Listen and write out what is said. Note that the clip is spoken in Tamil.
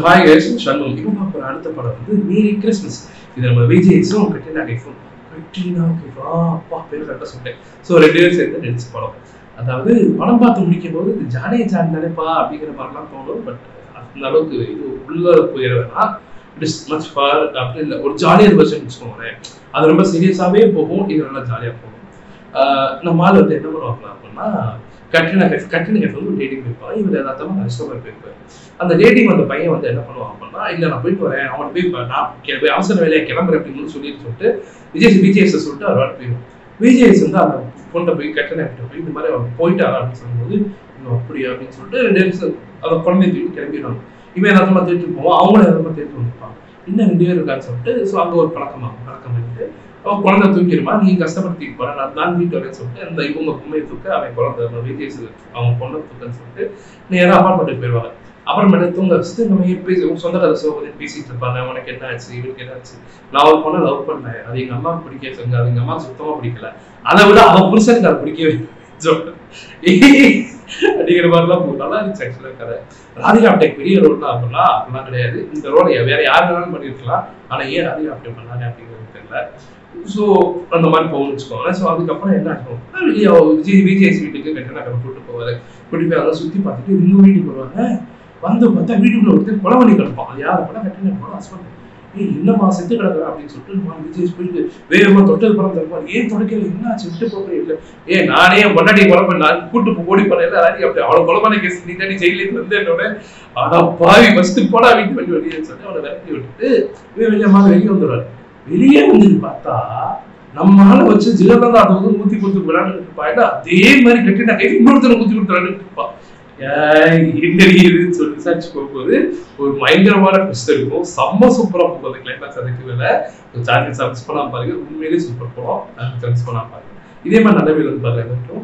ஹாய் கைஸ் சண்முகம் இப்போ பார்க்குற அடுத்த படம் வந்து மேரி கிறிஸ்மஸ் இது நம்ம விஜய்ஸும் கட்ரினா கைஃபும் கட்ரினா கைஃப் ஆ அப்பா பேர் கரெக்டாக சொல்லிட்டேன் ஸோ ரெண்டு பேரும் சேர்ந்து நடிச்ச படம் அதாவது படம் பார்த்து முடிக்கும் போது இது ஜானே ஜான் நினைப்பா அப்படிங்கிற மாதிரிலாம் தோணும் பட் அந்த அளவுக்கு இது உள்ள போயிட வேணாம் இட் இஸ் மச் ஃபார் அப்படி இல்லை ஒரு ஜாலியர் வெர்ஷன் வச்சுக்கோங்களேன் அது ரொம்ப சீரியஸாகவே போகும் இது நல்லா ஜாலியாக போகும் ஆஹ் நம்ம ஆள் வந்து என்ன பண்ணுவாங்க அப்படின்னா கட்ரினா கைஃப் கட்ரினா கைஃப் வந்து டேட்டிங் போயிருப்பாங்க இவர் எதார்த்தமாக ரெஸ்டோரண்ட் போயிருப்பாரு அந்த டேட்டிங் வந்த பையன் வந்து என்ன பண்ணுவான் அப்படின்னா இல்லை நான் போயிட்டு வரேன் அவன் போய் இப்ப நான் கே- போய் அவசர வேலையை கிளம்புறேன் அப்படின்னு சொல்லிட்டு சொல்லிட்டு விஜய் விஜய்ஸை சொல்லிட்டு அவர் வாட்டு போயிடும் விஜய்ஸ் வந்து அந்த பொண்ணை போய் கட்டணை கிட்ட போய் இந்த மாதிரி அவர் போயிட்டாரா அப்படின்னு சொல்லும்போது இன்னும் அப்படியா அப்படின்னு சொல்லிட்டு ரெண்டு பேரும் அந்த குழந்தைய தூக்கி கிளம்பிடுவாங்க இவன் எல்லாத்தையும் தேடிட்டு போவான் அவங்களும் எல்லாத்தையும் தேடிட்டு வந்துருப்பான் இன்னும் ரெண்டு பேர் இருக்கான்னு சொல்லிட்டு ஸோ அங்கே ஒரு பழக்கமாகும் பழக்கம் இருக்கு அவன் குழந்தை தூக்கிடுமா நீ கஷ்டப்படுத்திட்டு போற நான் நான் வீட்டு வரேன்னு சொல்லிட்டு அந்த இவங்க பொம்மையை தூக்க அவன் குழந்தை அந்த விஜய்ஸ் அவங்க பொண்ணை தூக்கன்னு சொல்லிட்டு நேராக அப்பார்ட்மெண்ட்டுக்கு போயிடுவாங்க அப்புறமேட்டு தூங்க வச்சுட்டு நம்ம ஏன் பேசி உங்க சொந்த கதை சோகத்தை பேசிட்டு இருப்பாங்க உனக்கு என்ன ஆச்சு இவனுக்கு என்ன ஆச்சு நான் ஒரு பொண்ணை லவ் பண்ணேன் அது எங்க அம்மாவுக்கு பிடிக்க சொங்க அது எங்க அம்மாவுக்கு சுத்தமா பிடிக்கல அதை விட அவன் புருஷனுக்கு அது பிடிக்கவே சொல்லிட்டு அப்படிங்கிற மாதிரிலாம் போகும். நல்லா இருந்துச்சு ஆக்சுவலா கதை ராதிகா அப்டேக் பெரிய ரோல் தான் அப்படிலாம் அப்படிலாம் கிடையாது இந்த ரோலை வேற யார் வேணாலும் பண்ணியிருக்கலாம் ஆனா ஏன் ராதிகா அப்டேக் பண்ணாங்க அப்படிங்கிறது தெரியல ஸோ அந்த மாதிரி போகும்னு வச்சுக்கோங்களேன் ஸோ அதுக்கப்புறம் என்ன ஆகும் வெளியே விஜய் விஜய் வீட்டுக்கு கட்டணா கூட்டு போவாரு கூட்டி போய் அதெல்லாம் சுத்தி பார்த்துட்டு இன்னும் வீட்டுக்கு வருவாங்க வந்து பார்த்தா வீட்டுக்குள்ள ஒருத்தர் கொலை பண்ணி கிடப்பான் அது யார் அப்படின்னா கட்டின போன ஹஸ்பண்ட் ஏய் என்னம்மா செத்து கிடக்குற அப்படின்னு சொல்லிட்டு நான் விஜய் போயிட்டு வேகமா தொட்டது படம் தருப்பார் ஏன் தொடக்கல என்ன ஆச்சு விட்டு போகிறேன் இல்லை ஏ நானே என் பொண்டாட்டி கொலை பண்ண நான் கூட்டு போ- ஓடி பண்ணல அதாவது அப்படி அவளை கொலை பண்ண கேஸ் நீ தாண்டி ஜெயிலுக்கு வந்து என்னோட ஆனா பாவி ஃபர்ஸ்ட் போடா வீட்டு வண்டி வெளியே சொல்லி அவனை விரட்டி விட்டுட்டு இவன் வெளியே அம்மா வெளியே வந்துடுவாரு வெளியே வந்து பார்த்தா நம்மளால வச்சு ஜிலதான் அதை வந்து ஊத்தி கொடுத்து விளையாண்டு இருப்பா அதே மாதிரி கட்டி நான் கை இன்னொருத்தர் ஊத்தி கொடுத்து விளையாண்டு இருப்பா ஏய், என்னடி இதுன்னு சொல்லி விசாரிச்சு போகும்போது ஒரு பயங்கரமான ட்விஸ்ட் இருக்கும் செம்ம சூப்பரா போகும் அந்த கிளைமேக்ஸ் அதுக்கு மேல சார்ஜஸ் மிஸ் பண்ணாம பாருங்க உண்மையிலேயே சூப்பர் படம் சான்ஸ் பண்ணாம பாருங்க இதே மாதிரி நல்ல வீடு வந்து பாருங்க